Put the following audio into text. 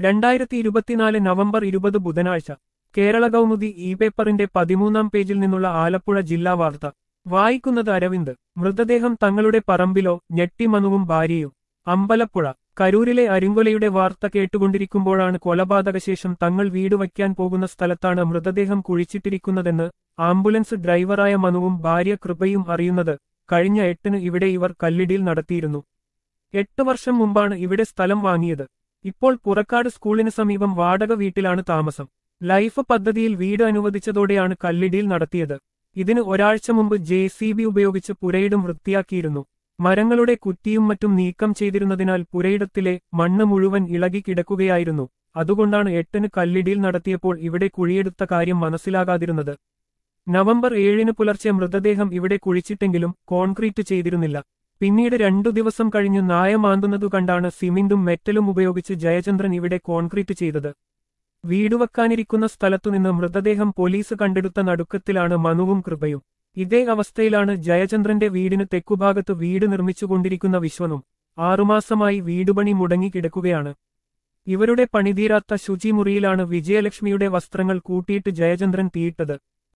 രണ്ടായിരത്തി ഇരുപത്തിനാല് നവംബർ ഇരുപത് ബുധനാഴ്ച കേരള കൗമുദി ഇ പേപ്പറിന്റെ പതിമൂന്നാം പേജിൽ നിന്നുള്ള ആലപ്പുഴ ജില്ലാ വാർത്ത വായിക്കുന്നത് അരവിന്ദ് മൃതദേഹം തങ്ങളുടെ പറമ്പിലോ ഞെട്ടിമനുവും ഭാര്യയും അമ്പലപ്പുഴ കരൂരിലെ അരിങ്കൊലയുടെ വാർത്ത കേട്ടുകൊണ്ടിരിക്കുമ്പോഴാണ് കൊലപാതകശേഷം തങ്ങൾ വീട് വയ്ക്കാൻ പോകുന്ന സ്ഥലത്താണ് മൃതദേഹം കുഴിച്ചിട്ടിരിക്കുന്നതെന്ന് ആംബുലൻസ് ഡ്രൈവറായ മനുവും ഭാര്യ കൃപയും അറിയുന്നത് കഴിഞ്ഞ എട്ടിന് ഇവിടെ ഇവർ കല്ലിടിയിൽ നടത്തിയിരുന്നു എട്ട് വർഷം മുമ്പാണ് ഇവിടെ സ്ഥലം വാങ്ങിയത് ഇപ്പോൾ പുറക്കാട് സ്കൂളിന് സമീപം വാടക വീട്ടിലാണ് താമസം ലൈഫ് പദ്ധതിയിൽ വീട് അനുവദിച്ചതോടെയാണ് കല്ലിടിയിൽ നടത്തിയത് ഇതിന് ഒരാഴ്ച മുമ്പ് ജെ സി ബി ഉപയോഗിച്ച് പുരയിടം വൃത്തിയാക്കിയിരുന്നു മരങ്ങളുടെ കുറ്റിയും മറ്റും നീക്കം ചെയ്തിരുന്നതിനാൽ പുരയിടത്തിലെ മണ്ണ് മുഴുവൻ ഇളകി കിടക്കുകയായിരുന്നു അതുകൊണ്ടാണ് എട്ടിന് കല്ലിടിയിൽ നടത്തിയപ്പോൾ ഇവിടെ കുഴിയെടുത്ത കാര്യം മനസ്സിലാകാതിരുന്നത് നവംബർ ഏഴിന് പുലർച്ചെ മൃതദേഹം ഇവിടെ കുഴിച്ചിട്ടെങ്കിലും കോൺക്രീറ്റ് ചെയ്തിരുന്നില്ല പിന്നീട് രണ്ടു ദിവസം കഴിഞ്ഞ് നായ മാന്തുന്നതു കണ്ടാണ് സിമെന്റും മെറ്റലും ഉപയോഗിച്ച് ജയചന്ദ്രൻ ഇവിടെ കോൺക്രീറ്റ് ചെയ്തത് വീടുവെക്കാനിരിക്കുന്ന സ്ഥലത്തുനിന്ന് മൃതദേഹം പോലീസ് കണ്ടെടുത്ത നടുക്കത്തിലാണ് മനുവും കൃപയും ഇതേ അവസ്ഥയിലാണ് ജയചന്ദ്രന്റെ വീടിന് തെക്കുഭാഗത്ത് വീട് നിർമ്മിച്ചുകൊണ്ടിരിക്കുന്ന വിശ്വനും ആറുമാസമായി വീടുപണി മുടങ്ങിക്കിടക്കുകയാണ് ഇവരുടെ പണിതീരാത്ത ശുചിമുറിയിലാണ് വിജയലക്ഷ്മിയുടെ വസ്ത്രങ്ങൾ കൂട്ടിയിട്ട് ജയചന്ദ്രൻ തീയിട്ടത്